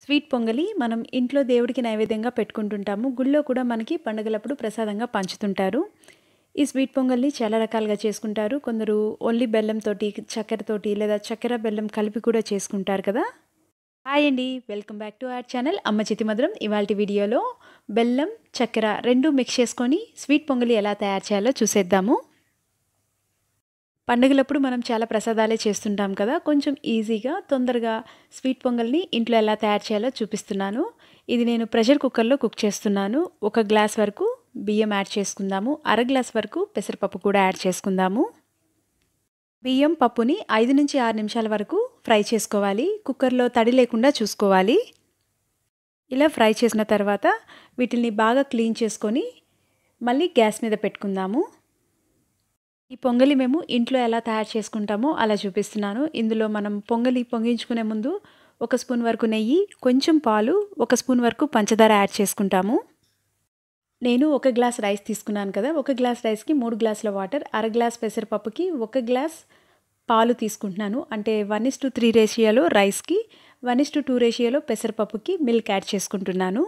sweet పొంగలి మనం ఇంట్లో దేవుడికి నైవేద్యంగా పెట్టుకుంటుంటాము గుళ్ళో కూడా మనకి పండుగలప్పుడు ప్రసాదంగా పంచుతుంటారు ఈ స్వీట్ పొంగల్ని చాలా రకాలుగా చేసుకుంటారు కొందరు ఓన్లీ బెల్లంతోటి చక్కెరతోటి లేదా చక్కెర బెల్లం కలిపి కూడా చేసుకుంటారు కదా హాయ్ అండి welcome back to our channel అమ్మ చితి మధురం ఇవాళ వీడియోలో బెల్లం చక్కెర రెండు మిక్స్ చేసుకొని స్వీట్ పొంగలి ఎలా తయారు చేయాలో చూసేద్దాము పండుగలప్పుడు మనం చాలా ప్రసాదాలే చేస్తుంటాం కదా కొంచెం ఈజీగా తొందరగా స్వీట్ పొంగల్ని ఇంట్లో ఎలా తయారు చేయాలో చూపిస్తున్నాను ఇది నేను ప్రెషర్ కుక్కర్లో కుక్ చేస్తున్నాను ఒక గ్లాస్ వరకు బియ్యం యాడ్ చేసుకుందాము అర గ్లాస్ వరకు పెసరపప్పు కూడా యాడ్ చేసుకుందాము బియ్యం పప్పుని ఐదు నుంచి ఆరు నిమిషాల వరకు ఫ్రై చేసుకోవాలి కుక్కర్లో తడి లేకుండా చూసుకోవాలి ఇలా ఫ్రై చేసిన తర్వాత వీటిని బాగా క్లీన్ చేసుకొని మళ్ళీ గ్యాస్ మీద పెట్టుకుందాము ఈ పొంగలి మేము ఇంట్లో ఎలా తయారు చేసుకుంటామో అలా చూపిస్తున్నాను ఇందులో మనం పొంగలి పొంగించుకునే ముందు ఒక స్పూన్ వరకు నెయ్యి కొంచెం పాలు ఒక స్పూన్ వరకు పంచదార యాడ్ చేసుకుంటాము నేను ఒక గ్లాస్ రైస్ తీసుకున్నాను కదా ఒక గ్లాస్ రైస్కి మూడు గ్లాసుల వాటర్ అర గ్లాస్ పెసరపప్పుకి ఒక గ్లాస్ పాలు తీసుకుంటున్నాను అంటే వన్ ఇస్ టు త్రీ రేషియోలో రైస్కి వన్ ఇస్ టు టూ రేషియోలో పెసరపప్పుకి మిల్క్ యాడ్ చేసుకుంటున్నాను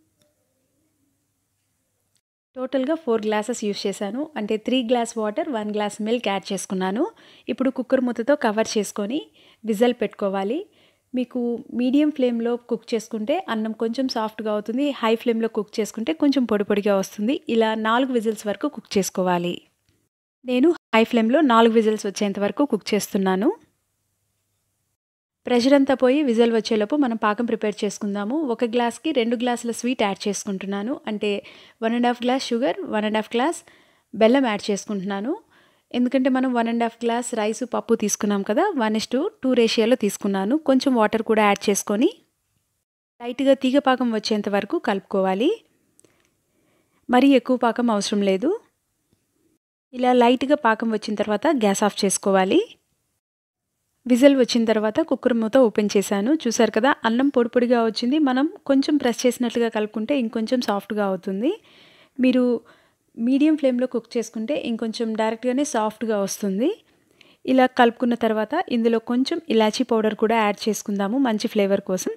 టోటల్గా ఫోర్ గ్లాసెస్ యూస్ చేశాను అంటే three glass water one glass milk add చేసుకున్నాను ఇప్పుడు కుక్కర్ మూతతో కవర్ చేసుకొని విజల్ పెట్టుకోవాలి మీకు మీడియం ఫ్లేమ్లో కుక్ చేసుకుంటే అన్నం కొంచెం సాఫ్ట్గా అవుతుంది హై ఫ్లేమ్లో కుక్ చేసుకుంటే కొంచెం పొడి పొడిగా వస్తుంది ఇలా నాలుగు విజిల్స్ వరకు కుక్ చేసుకోవాలి నేను హై ఫ్లేమ్లో నాలుగు విజిల్స్ వచ్చేంత వరకు కుక్ చేస్తున్నాను ప్రెషర్ అంతా పోయి విజల్ వచ్చేలోపు మనం పాకం ప్రిపేర్ చేసుకుందాము ఒక గ్లాస్కి రెండు గ్లాసుల స్వీట్ యాడ్ చేసుకుంటున్నాను అంటే one and half glass sugar one and half glass బెల్లం యాడ్ చేసుకుంటున్నాను ఎందుకంటే మనం one and half glass rice పప్పు తీసుకున్నాం కదా వన్ ఇస్ టు టూ రేషియోలో తీసుకున్నాను కొంచెం వాటర్ కూడా యాడ్ చేసుకొని లైట్గా తీగ పాకం వచ్చేంత వరకు కలుపుకోవాలి మరీ ఎక్కువ పాకం అవసరం లేదు ఇలా లైట్గా పాకం వచ్చిన తర్వాత గ్యాస్ ఆఫ్ చేసుకోవాలి విజిల్ వచ్చిన తర్వాత కుక్కర్ మూత ఓపెన్ చేశాను చూసారు కదా అన్నం పొడి పొడిగా వచ్చింది మనం కొంచెం ప్రెస్ చేసినట్లుగా కలుపుకుంటే ఇంకొంచెం సాఫ్ట్గా అవుతుంది మీరు మీడియం ఫ్లేమ్లో కుక్ చేసుకుంటే ఇంకొంచెం డైరెక్ట్గానే సాఫ్ట్గా వస్తుంది ఇలా కలుపుకున్న తర్వాత ఇందులో కొంచెం ఇలాచీ పౌడర్ కూడా యాడ్ చేసుకుందాము మంచి ఫ్లేవర్ కోసం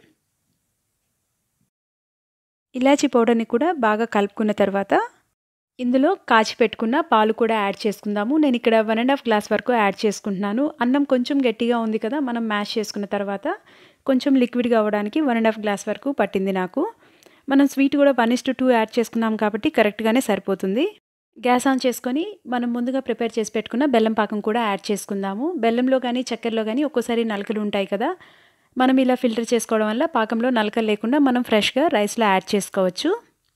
ఇలాచీ పౌడర్ని కూడా బాగా కలుపుకున్న తర్వాత ఇందులో కాచి పెట్టుకున్న పాలు కూడా యాడ్ చేసుకుందాము నేను ఇక్కడ వన్ అండ్ హాఫ్ గ్లాస్ వరకు యాడ్ చేసుకుంటున్నాను అన్నం కొంచెం గట్టిగా ఉంది కదా మనం మ్యాష్ చేసుకున్న తర్వాత కొంచెం లిక్విడ్గా అవ్వడానికి వన్ అండ్ హాఫ్ గ్లాస్ వరకు పట్టింది నాకు మనం స్వీట్ కూడా one is to two add చేసుకున్నాం కాబట్టి కరెక్ట్గానే సరిపోతుంది గ్యాస్ ఆన్ చేసుకొని మనం ముందుగా ప్రిపేర్ చేసి పెట్టుకున్న బెల్లం పాకం కూడా యాడ్ చేసుకుందాము బెల్లంలో కానీ చక్కెరలో కానీ ఒక్కోసారి నలకలు ఉంటాయి కదా మనం ఇలా ఫిల్టర్ చేసుకోవడం వల్ల పాకంలో నలకలు లేకుండా మనం ఫ్రెష్గా రైస్లో యాడ్ చేసుకోవచ్చు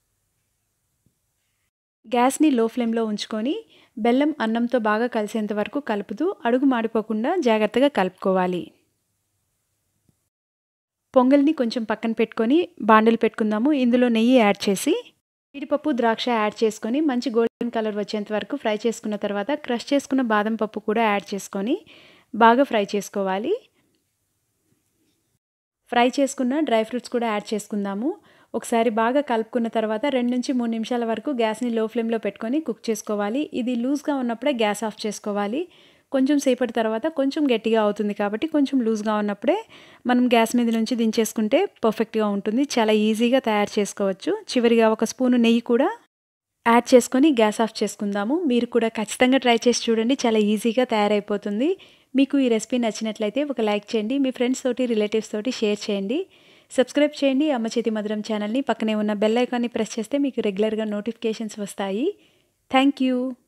గ్యాస్ని లో ఫ్లేమ్లో ఉంచుకొని బెల్లం అన్నంతో బాగా కలిసేంత వరకు కలుపుతూ అడుగు మాడిపోకుండా జాగ్రత్తగా కలుపుకోవాలి పొంగల్ని కొంచెం పక్కన పెట్టుకొని బాండలు పెట్టుకుందాము ఇందులో నెయ్యి యాడ్ చేసి జీడిపప్పు ద్రాక్ష యాడ్ చేసుకొని మంచి గోల్డెన్ కలర్ వచ్చేంత వరకు ఫ్రై చేసుకున్న తర్వాత క్రష్ చేసుకున్న బాదం పప్పు కూడా యాడ్ చేసుకొని బాగా ఫ్రై చేసుకోవాలి ఫ్రై చేసుకున్న డ్రై ఫ్రూట్స్ కూడా యాడ్ చేసుకుందాము ఒకసారి బాగా కలుపుకున్న తర్వాత రెండు నుంచి మూడు నిమిషాల వరకు గ్యాస్ని లో ఫ్లేమ్లో పెట్టుకొని కుక్ చేసుకోవాలి ఇది లూజ్గా ఉన్నప్పుడే గ్యాస్ ఆఫ్ చేసుకోవాలి కొంచెం సేపటి తర్వాత కొంచెం గట్టిగా అవుతుంది కాబట్టి కొంచెం లూజ్గా ఉన్నప్పుడే మనం గ్యాస్ మీద నుంచి దించేసుకుంటే పర్ఫెక్ట్గా ఉంటుంది చాలా ఈజీగా తయారు చేసుకోవచ్చు చివరిగా ఒక స్పూను నెయ్యి కూడా యాడ్ చేసుకొని గ్యాస్ ఆఫ్ చేసుకుందాము మీరు కూడా ఖచ్చితంగా ట్రై చేసి చూడండి చాలా ఈజీగా తయారైపోతుంది మీకు ఈ రెసిపీ నచ్చినట్లయితే ఒక లైక్ చేయండి మీ ఫ్రెండ్స్ తోటి రిలేటివ్స్ తోటి షేర్ చేయండి సబ్స్క్రైబ్ చేయండి అమ్మ చేతి మధురం ఛానల్ని పక్కనే ఉన్న బెల్ ఐకాన్ని ప్రెస్ చేస్తే మీకు రెగ్యులర్గా నోటిఫికేషన్స్ వస్తాయి థ్యాంక్ యూ